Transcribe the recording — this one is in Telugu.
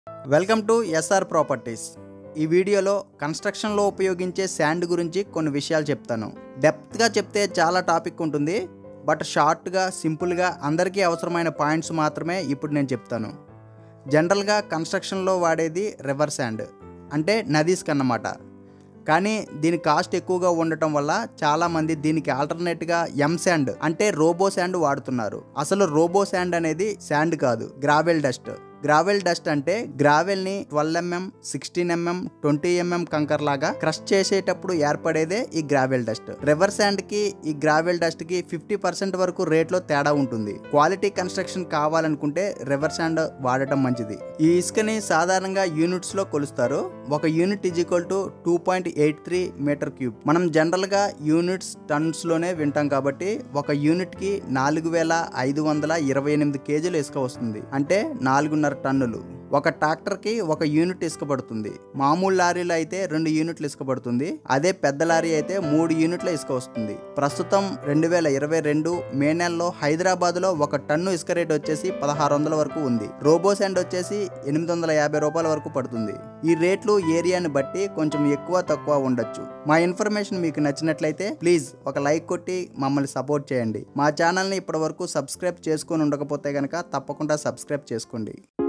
వెల్కమ్ టు ఎస్ఆర్ ప్రాపర్టీస్ ఈ వీడియోలో కన్స్ట్రక్షన్లో ఉపయోగించే శాండ్ గురించి కొన్ని విషయాలు చెప్తాను డెప్త్గా చెప్తే చాలా టాపిక్ ఉంటుంది బట్ షార్ట్గా సింపుల్గా అందరికీ అవసరమైన పాయింట్స్ మాత్రమే ఇప్పుడు నేను చెప్తాను జనరల్గా కన్స్ట్రక్షన్లో వాడేది రివర్ శాండ్ అంటే నదీస్ కన్నమాట కానీ దీని కాస్ట్ ఎక్కువగా ఉండటం వల్ల చాలామంది దీనికి ఆల్టర్నేట్గా ఎం శాండ్ అంటే రోబో శాండ్ వాడుతున్నారు అసలు రోబో శాండ్ అనేది శాండ్ కాదు గ్రావెల్ డస్ట్ గ్రావెల్ డస్ట్ అంటే గ్రావెల్ని twelve MM sixteen MM twenty MM కంకర్ లాగా క్రష్ చేసేటప్పుడు ఏర్పడేదే ఈ గ్రావెల్ డస్ట్ రివర్ శాండ్ కి ఈ గ్రావెల్ డస్ట్ కి ఫిఫ్టీ పర్సెంట్ వరకు రేట్లో తేడా ఉంటుంది క్వాలిటీ కన్స్ట్రక్షన్ కావాలనుకుంటే రివర్ శాండ్ వాడటం మంచిది ఈ ఇసుకని సాధారణంగా యూనిట్స్ లో కొలుస్తారు ఒక unit is equal to two point eight three meter cube మనం జనరల్ గా యూనిట్స్ టన్స్ లోనే వింటాం కాబట్టి ఒక యూనిట్ కి నాలుగు వేల ఐదు వందల ఇరవై ఎనిమిది కేజీలు ఇసుక వస్తుంది అంటే నాలుగున్నర టన్నులు ఒక ట్రాక్టర్ కి ఒక యూనిట్ ఇసుక పడుతుంది మామూలు లారీలో అయితే రెండు యూనిట్లు ఇసుక పడుతుంది అదే పెద్ద లారీ అయితే మూడు యూనిట్ల ఇసుక వస్తుంది ప్రస్తుతం రెండు వేల ఇరవై రెండు మే నెలలో హైదరాబాద్ లో ఒక టన్ను ఇసుక రేట్ వచ్చేసి పదహారు వందల వరకు ఉంది రోబో శాండ్ వచ్చేసి ఎనిమిది వందల యాభై రూపాయల వరకు పడుతుంది ఈ రేట్లు ఏరియాని బట్టి కొంచెం ఎక్కువ తక్కువ ఉండొచ్చు మా ఇన్ఫర్మేషన్ మీకు నచ్చినట్లయితే ప్లీజ్ ఒక లైక్ కొట్టి మమ్మల్ని సపోర్ట్ చేయండి మా ఛానల్ని ఇప్పటి వరకు సబ్స్క్రైబ్ చేసుకొని ఉండకపోతే కనుక తప్పకుండా సబ్స్క్రైబ్ చేసుకోండి